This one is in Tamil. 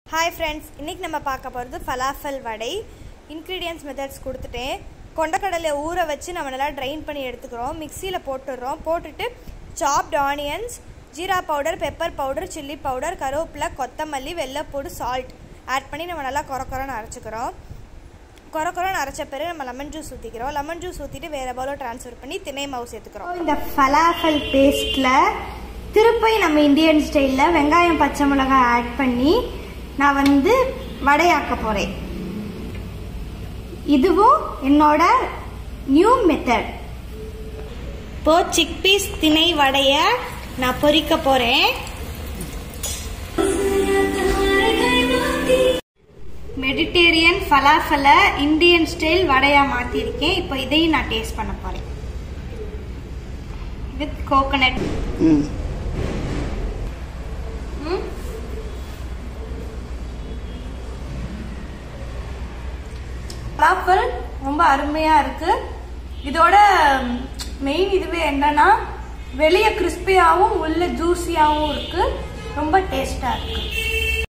ஹாய் ஃப்ரெண்ட்ஸ் இன்றைக்கி நம்ம பார்க்க போகிறது ஃபலாஃபல் வடை இன்க்ரீடியன்ஸ் மெத்தட்ஸ் கொடுத்துட்டேன் கொண்டக்கடலை ஊற வச்சு நம்ம நல்லா ட்ரைன் பண்ணி எடுத்துக்கிறோம் மிக்சியில் போட்டுடுறோம் போட்டுட்டு soft onions jeera powder pepper powder chilli powder கருவேப்பிலை கொத்தமல்லி வெள்ளைப்பூடு சால்ட் ஆட் பண்ணி நம்ம நல்லா கொர கொரன்னு அரைச்சிக்கிறோம் கொர கொரன்னு அரைச்ச பிறகு நம்ம லெமன் ஜூஸ் ஊற்றிக்கிறோம் லெமன் ஜூஸ் ஊற்றிட்டு வேறு பவுலில் ட்ரான்ஸ்ஃபர் பண்ணி திணை மாவு சேர்த்துக்கிறோம் இந்த ஃபலாஃபல் பேஸ்ட்டில் திருப்பி நம்ம இந்தியன் ஸ்டைலில் வெங்காயம் பச்சை மிளகாய் ஆட் பண்ணி நான் வந்து வடையாக்க போகிறேன் இதுவும் என்னோட நியூ மெத்தட் இப்போ சிக்பீஸ் திணை வடைய நான் பொரிக்க போகிறேன் மெடிடேரியன் ஃபலாஃபலை இந்தியன் ஸ்டைல் வடையா மாற்றிருக்கேன் இப்போ இதையும் நான் டேஸ்ட் பண்ண போகிறேன் வித் கோகனட் ம் பலாப்பல் ரொம்ப அருமையாக இருக்குது இதோட மெயின் இதுவே என்னன்னா வெளியே கிறிஸ்பியாகவும் உள்ள ஜூஸியாகவும் இருக்குது ரொம்ப டேஸ்ட்டாக இருக்குது